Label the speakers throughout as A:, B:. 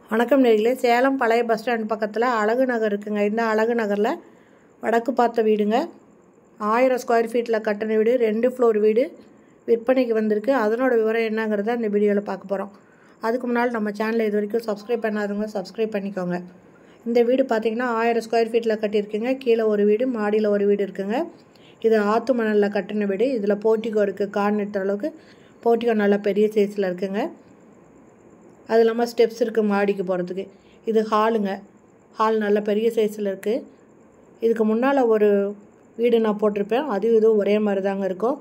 A: வணக்கம் நேர்களே சேலம் பழைய பஸ் ஸ்டாண்ட் பக்கத்தில் அழகு நகர் இருக்குங்க இந்த அழகு நகரில் வடக்கு பார்த்த வீடுங்க ஆயிரம் ஸ்கொயர் ஃபீட்டில் கட்டின வீடு ரெண்டு ஃப்ளோர் வீடு விற்பனைக்கு வந்திருக்கு அதனோட விவரம் என்னங்கிறத இந்த வீடியோவில் பார்க்க போகிறோம் அதுக்கு முன்னால் நம்ம சேனலை இது வரைக்கும் சப்ஸ்கிரைப் பண்ணாதவங்க சப்ஸ்கிரைப் பண்ணிக்கோங்க இந்த வீடு பார்த்திங்கன்னா ஆயிரம் ஸ்கொயர் ஃபீட்டில் கட்டியிருக்குங்க கீழே ஒரு வீடு மாடியில் ஒரு வீடு இருக்குங்க இது ஆத்து மணலில் கட்டின வீடு இதில் போர்ட்டிகோ இருக்குது கார் நிறுத்துற அளவுக்கு போர்ட்டிகோ நல்லா பெரிய சைஸில் இருக்குங்க அது இல்லாமல் ஸ்டெப்ஸ் இருக்குது மாடிக்கு போகிறதுக்கு இது ஹாலுங்க ஹால் நல்ல பெரிய சைஸில் இருக்குது இதுக்கு முன்னால் ஒரு வீடு நான் போட்டிருப்பேன் அதுவும் இதுவும் ஒரே மாதிரி தாங்க இருக்கும்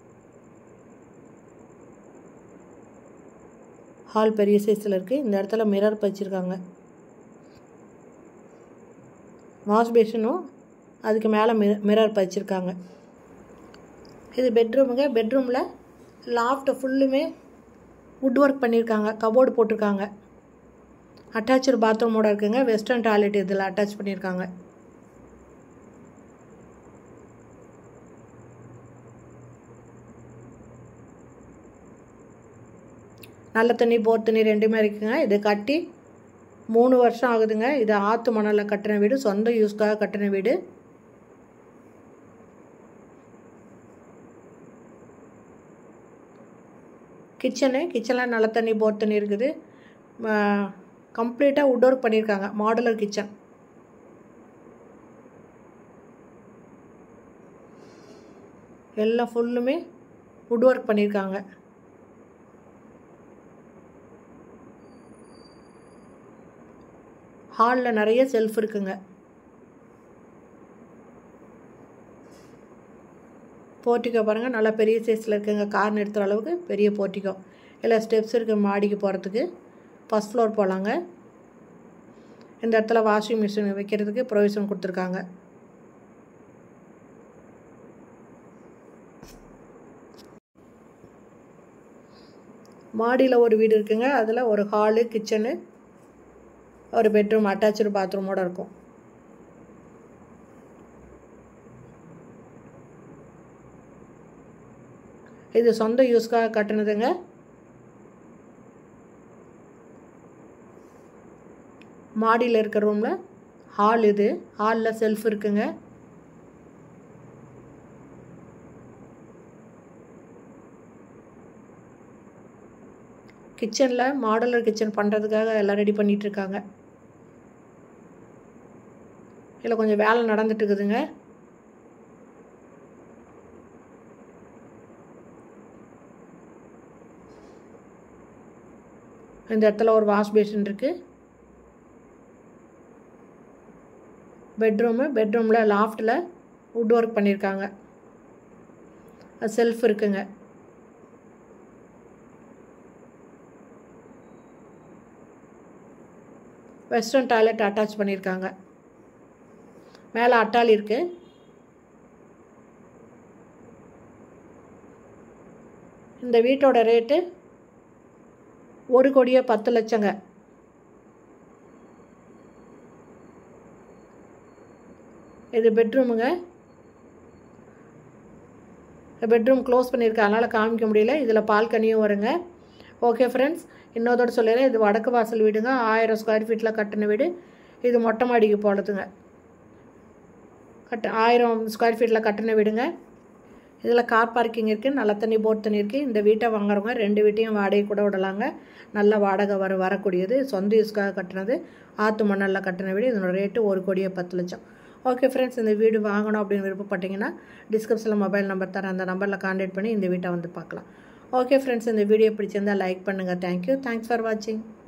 A: ஹால் பெரிய சைஸில் இருக்குது இந்த இடத்துல மிரர் வச்சுருக்காங்க வாஷ் பேஷனும் அதுக்கு மேலே மி மிரர் வச்சுருக்காங்க இது பெட்ரூமுங்க பெட்ரூமில் லாஃப்ட்டு ஃபுல்லுமே வுட் ஒர்க் பண்ணியிருக்காங்க கபோர்டு போட்டிருக்காங்க அட்டாச்சு பாத்ரூமோட இருக்குங்க வெஸ்டர்ன் டாய்லெட் இதில் அட்டாச் பண்ணியிருக்காங்க நல்ல தண்ணி போர் தண்ணி ரெண்டுமே இருக்குங்க இது கட்டி மூணு வருஷம் ஆகுதுங்க இது ஆற்று மணலில் கட்டின வீடு சொந்த யூஸ்க்காக கட்டின வீடு கிச்சனு கிச்சனில் நல்ல தண்ணி போர் தண்ணி இருக்குது கம்ப்ளீட்டாக வுட் ஒர்க் பண்ணியிருக்காங்க மாடுலர் கிச்சன் எல்லாம் ஃபுல்லுமே வுட் ஒர்க் பண்ணியிருக்காங்க ஹாலில் நிறைய செல்ஃப் இருக்குங்க போர்ட்டிக்கோ பாருங்கள் நல்லா பெரிய சைஸில் இருக்குங்க கார் நிறுத்துகிற அளவுக்கு பெரிய போர்ட்டிக்கோ இல்லை ஸ்டெப்ஸ் இருக்குது மாடிக்கு போகிறதுக்கு ஃபஸ்ட் ஃப்ளோர் போகலாங்க இந்த இடத்துல வாஷிங் மிஷின் வைக்கிறதுக்கு ப்ரொவிஷன் கொடுத்துருக்காங்க மாடியில் ஒரு வீடு இருக்குங்க அதில் ஒரு ஹாலு கிச்சனு ஒரு பெட்ரூம் அட்டாச்சு பாத்ரூமோடு இருக்கும் இது சொந்த யூஸ்க்காக கட்டினதுங்க மாடியில் இருக்க ரூமில் ஹால் இது ஹாலில் செல்ஃப் இருக்குங்க கிச்சனில் மாடலர் கிச்சன் பண்ணுறதுக்காக எல்லாம் ரெடி பண்ணிகிட்ருக்காங்க இதில் கொஞ்சம் வேலை நடந்துட்டு இருக்குதுங்க இந்த இடத்துல ஒரு வாஷ் பேஷன் இருக்குது பெட்ரூமு பெட்ரூமில் லாஃப்டில் வுட் ஒர்க் பண்ணியிருக்காங்க செல்ஃப் இருக்குங்க வெஸ்டர்ன் டாய்லெட் அட்டாச் பண்ணியிருக்காங்க மேலே அட்டாலி இருக்குது இந்த வீட்டோட ரேட்டு ஒரு கோடியே பத்து லட்சங்க இது பெட்ரூமுங்க பெட்ரூம் க்ளோஸ் பண்ணியிருக்கேன் அதனால் காமிக்க முடியல இதில் பால்கனியும் வருங்க ஓகே ஃப்ரெண்ட்ஸ் இன்னொருத்தோட சொல்லிடுறேன் இது வடக்கு வாசல் வீடுங்க ஆயிரம் ஸ்கொயர் ஃபீட்டில் கட்டின வீடு இது மொட்டை மாடிக்கு போடுறதுங்க கட்ட ஆயிரம் ஸ்கொயர் ஃபீட்டில் கட்டின வீடுங்க இதில் கார் பார்க்கிங் இருக்குது நல்ல தண்ணி போட் தண்ணி இருக்குது இந்த வீட்டை வாங்குறவங்க ரெண்டு வீட்டையும் வாடகை கூட விடலாங்க நல்ல வாடகை வர வரக்கூடியது சொந்த யூஸ்க்காக கட்டினது ஆற்று மணலில் கட்டின வீடு இதனோட ரேட்டு ஒரு கோடியே பத்து லட்சம் ஓகே ஃப்ரெண்ட்ஸ் இந்த வீடு வாங்கணும் அப்படின்னு விருப்பப்பட்டீங்கன்னா டிஸ்கிரிப்ஷனில் மொபைல் நம்பர் தரேன் அந்த நம்பரில் கான்டாக்ட் பண்ணி இந்த வீட்டை வந்து பார்க்கலாம் ஓகே ஃப்ரெண்ட்ஸ் இந்த வீடியோ பிடிச்சிருந்தால் லைக் பண்ணுங்கள் தேங்க்யூ தேங்க்ஸ் ஃபார் வாட்சிங்